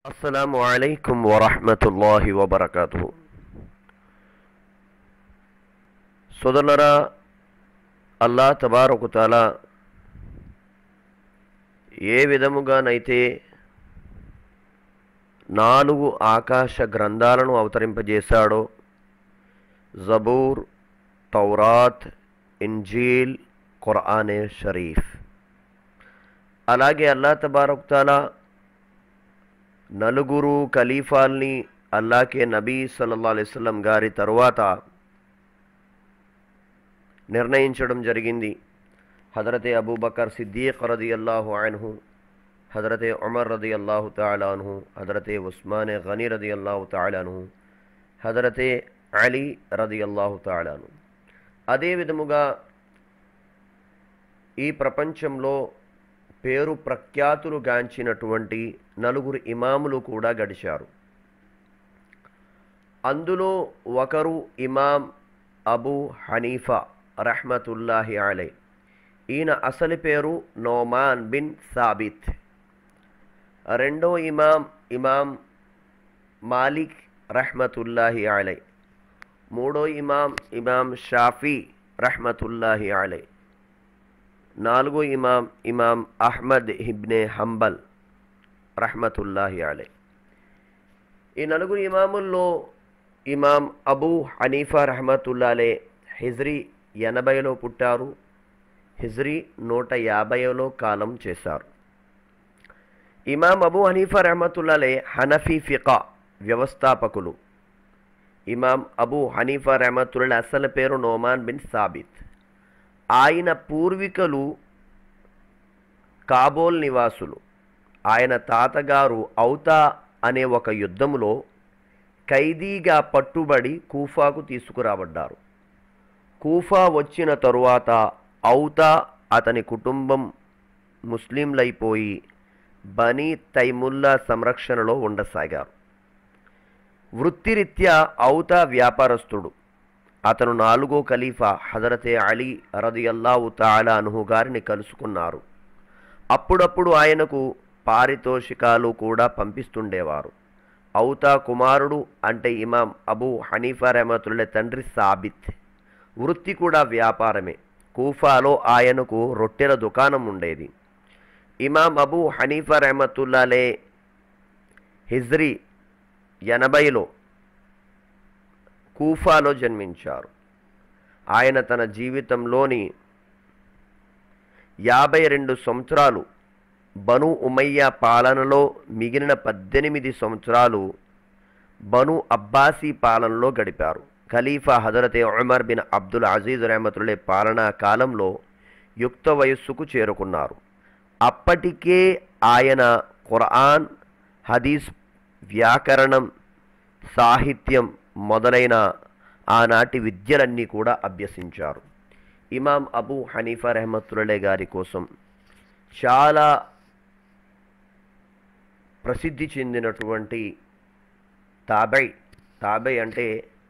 అస్సలాము అలైకుం వరహమతుల్లాహి వబర్కాతు సోదరులరా అల్లా తబారకుతాల ఏ విధముగానైతే నాలుగు ఆకాశ గ్రంథాలను అవతరింపజేశాడో జబూర్ తౌరాత్ ఇంజీల్ ఖురానే షరీఫ్ అలాగే అల్లా తబారకుతాలా నలుగురు ఖలీఫాల్ని అల్లాకే నబీ సల్లల్లా అలైవల్లం గారి తరువాత నిర్ణయించడం జరిగింది హజరతే అబూబకర్ సిద్దీక్ రది అల్లాహు అన్హు హజరతే ఉమర్ రది అల్లాహు తాలాను హజరతే ఉస్మాన్ గనీ రది అల్లాహు తాలాను హజరతే అలీ రది అల్లాహు తాలాను అదే విధముగా ఈ ప్రపంచంలో పేరు ప్రఖ్యాతులు గాంచినటువంటి నలుగురు ఇమాములు కూడా గడిచారు అందులో ఒకరు ఇమాం అబూ హనీఫా రహ్మతుల్లాహి అలై ఈయన అసలు పేరు నోమాన్ బిన్ సాబిత్ రెండో ఇమాం ఇమాం మాలిక్ రహ్మతుల్లాహి అలై మూడో ఇమాం ఇమాం షాఫీ రహ్మతుల్లాహి అలై నాలుగో ఇమాం ఇమాం అహ్మద్ హిబ్నే హంబల్ రహ్మతుల్లాహి అలై ఈ నలుగురు ఇమాముల్లో ఇమాం అబూ హనీఫా రహమతుల్లాలే హిజ్రీ ఎనభైలో పుట్టారు హిజ్రీ నూట యాభైలో కాలం చేశారు ఇమాం అబూ హనీఫా రహమతుల్లాలే హనఫీ ఫికా వ్యవస్థాపకులు ఇమాం అబూ హనీఫా రహమతుల్లా అసలు పేరు నోమాన్ బిన్ సాబిత్ ఆయన పూర్వీకులు కాబోల్ నివాసులు ఆయన తాతగారు ఔతా అనే ఒక యుద్ధములో ఖైదీగా పట్టుబడి కూఫాకు తీసుకురాబడ్డారు కూఫా వచ్చిన తరువాత ఔతా అతని కుటుంబం ముస్లింలైపోయి బనీ తైముల్లా సంరక్షణలో ఉండసాగారు వృత్తిరీత్యా ఔతా వ్యాపారస్తుడు అతను నాలుగో ఖలీఫా హజరతే అలీ రదియల్లావు తాలా అనుహు గారిని కలుసుకున్నారు అప్పుడప్పుడు ఆయనకు పారితోషికాలు కూడా పంపిస్తుండేవారు ఔతా కుమారుడు అంటే ఇమాం అబూ హనీఫా రహమతుల్లా తండ్రి సాబిత్ వృత్తి కూడా వ్యాపారమే కూఫాలో ఆయనకు రొట్టెల దుకాణం ఉండేది ఇమాం అబూ హనీఫా రహమతుల్లాలే హిజ్రీ ఎనభైలో కూఫాలో జన్మించారు ఆయన తన జీవితంలోని యాభై రెండు సంవత్సరాలు బను ఉమయ్య పాలనలో మిగిలిన పద్దెనిమిది సంవత్సరాలు బను అబ్బాసీ పాలనలో గడిపారు ఖలీఫా హజరతే ఉమర్ బిన్ అబ్దుల్ అజీజ్ రహమతుల్లే పాలనా కాలంలో యుక్త వయస్సుకు చేరుకున్నారు అప్పటికే ఆయన ఖురాన్ హదీస్ వ్యాకరణం సాహిత్యం మొదలైన ఆనాటి విద్యలన్నీ కూడా అభ్యసించారు ఇమాం అబూ హనీఫా రెహమతుల్లే గారి కోసం చాలా ప్రసిద్ధి చెందినటువంటి తాబై తాబై అంటే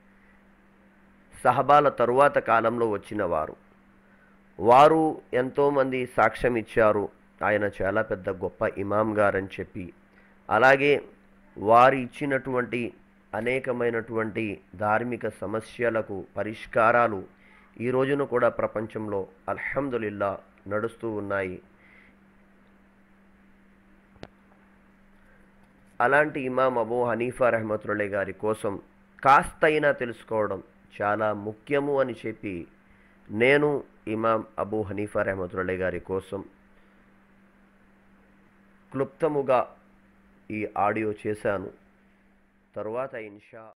సహబాల తరువాత కాలంలో వచ్చిన వారు వారు ఎంతోమంది సాక్ష్యం ఇచ్చారు ఆయన చాలా పెద్ద గొప్ప ఇమాం గారని చెప్పి అలాగే వారు ఇచ్చినటువంటి అనేకమైనటువంటి ధార్మిక సమస్యలకు పరిష్కారాలు ఈ రోజున కూడా ప్రపంచంలో అల్హమ్దులిల్లా నడుస్తూ ఉన్నాయి అలాంటి ఇమాం అబూ హనీఫా రహమతుల్లా గారి కోసం కాస్తైనా తెలుసుకోవడం చాలా ముఖ్యము అని చెప్పి నేను ఇమాం అబూ హనీఫా రహమతుల్లా గారి కోసం క్లుప్తముగా ఈ ఆడియో చేశాను తరువాత ఇన్షా